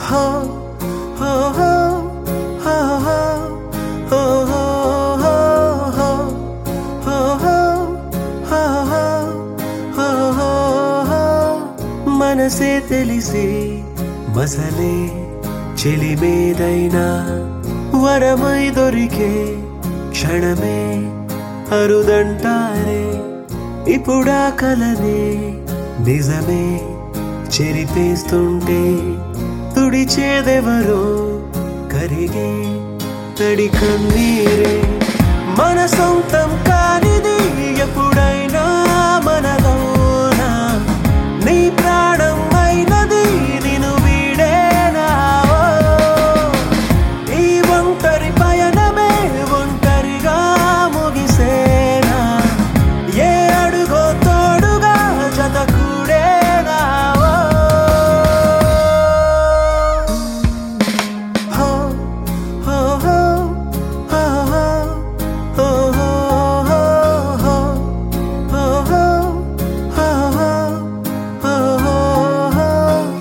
హో హో హో హో హో హో హో హో హో హో హో హో హో హో మనసే తెలిసి మసలే చెలిమేదైనా వరమై దొరికే క్షణమే అరుదంటారే ఇప్పుడా కలనే నిజమే చెరిపేస్తుంటే తుడిచేదెవరో కరిగే తడి కన్నీరే మన సొంతం కానిది ఎప్పుడైనా మనలోనా నీ ప్రాణం అయినది నిన్ను వీడేనా ఓ. ఈ ఒంటరి పయనమే ఒంటరిగా ముగిసేనా ఏ అడుగో తోడుగా జత కూడేనా ఓ. హో హో హో హో హో హో హో హో హో హో హో హో హో హో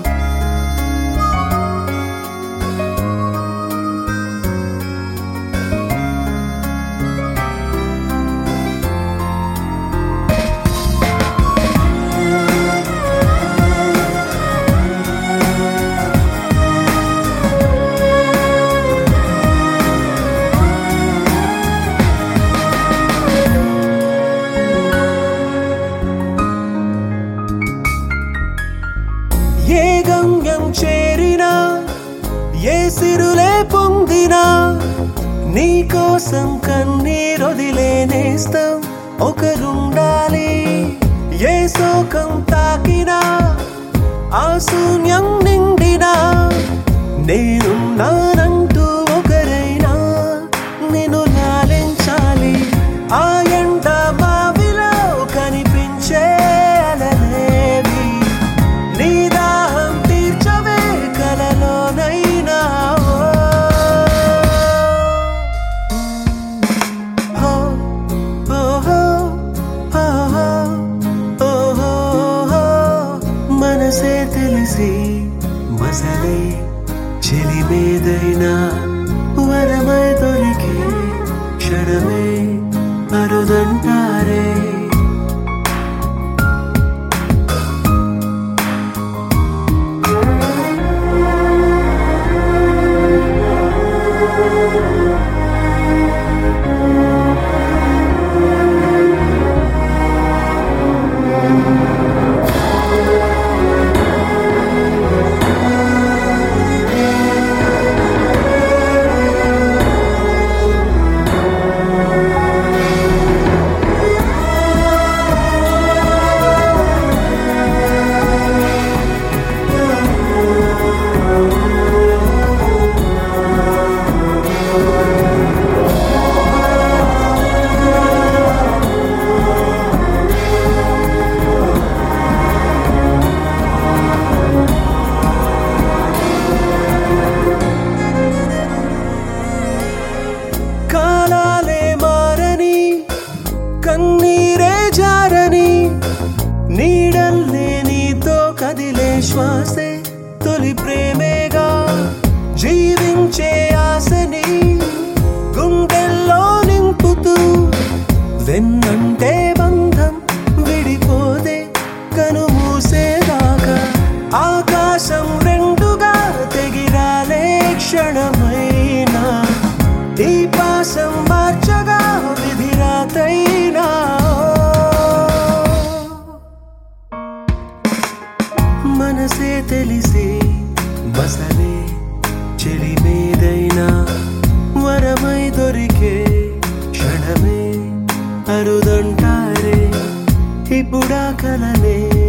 ఏ గమ్యం చేరినా ఏ సిరులే పొందినా నీ కోసం కన్నీరొదిలేనేస్తాం ఒకరుండాలి ఏ శోకం తాకినా ఆ శూన్యం నిండినా నేనున్నానంటూ ఒకరైనా నేను లాలించాలి ఆ ఎండ మావిలో కనిపించే అలలేవి నీ దాహం తీర్చవే కలలోనైనా ఓ. హో, హో, హో, హో, హో, హో, హో. మనసే తెలిసి మసలే చెలిమేదైనా వరమై దొరికే క్షణమే అరుదంటారే కాలాలే మారని కన్నీరే జారని నీడల్లే నీతో కదిలే శ్వాసే తొలి ప్రేమేగా జీవించే ఆశని గుండెల్లో నింపుతూ వెన్నంటే బంధం విడిపోదే కను మూసేదాకా ఆకాశం రెండుగా తెగిరాలే క్షణమైనా ఈ పాసం మార్చగా విధిరాతైనా మనసే తెలిసి మసలే చెలిమేదైనా వరమై దొరికే క్షణమే అరుదంటారే ఇప్పుడా కలనే